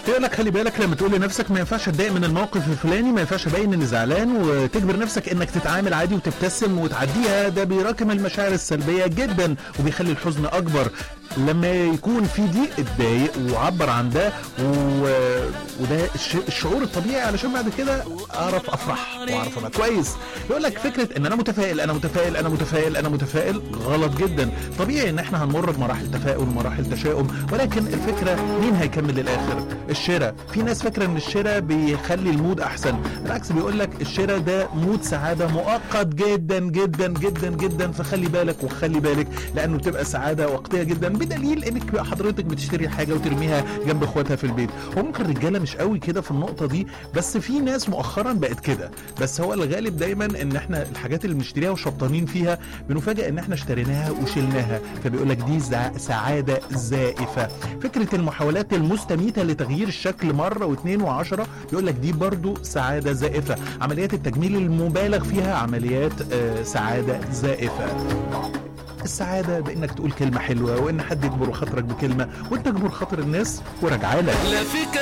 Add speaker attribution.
Speaker 1: يقول لك خلي بالك لما تقول لنفسك ما ينفعش اتضايق من الموقف الفلاني ما ينفعش ابين اني زعلان وتجبر نفسك انك تتعامل عادي وتبتسم وتعديها ده بيراكم المشاعر السلبيه جدا وبيخلي الحزن اكبر لما يكون في ضيق اتضايق وعبر عن ده و... وده الش... الشعور الطبيعي علشان بعد كده اعرف افرح واعرف ابقى كويس يقول لك فكره ان انا متفائل انا متفائل انا متفائل انا متفائل غلط جدا طبيعي ان احنا هنمر بمراحل تفاؤل ومراحل تشاؤم ولكن الفكره مين هيكمل للاخر الشراء في ناس فاكره ان الشراء بيخلي المود احسن بالعكس بيقول لك الشراء ده مود سعاده مؤقت جدا جدا جدا جدا فخلي بالك وخلي بالك لانه بتبقى سعاده وقتيه جدا بدليل انك بقى حضرتك بتشتري حاجه وترميها جنب اخواتها في البيت وممكن الرجاله مش قوي كده في النقطه دي بس في ناس مؤخرا بقت كده بس هو الغالب دايما ان احنا الحاجات اللي بنشتريها وشبطانين فيها بنفاجئ ان احنا اشتريناها وشلناها فبيقول لك دي زع- سعاده زائفه فكره المحاولات المستميته لتغيير الشكل مره واثنين وعشرة بيقول لك دي برضو سعاده زائفه عمليات التجميل المبالغ فيها عمليات آه، سعاده زائفه السعاده بانك تقول كلمه حلوه وان حد يجبر خاطرك بكلمه وانت تجبر خاطر الناس وراجعه لك
Speaker 2: لا فيك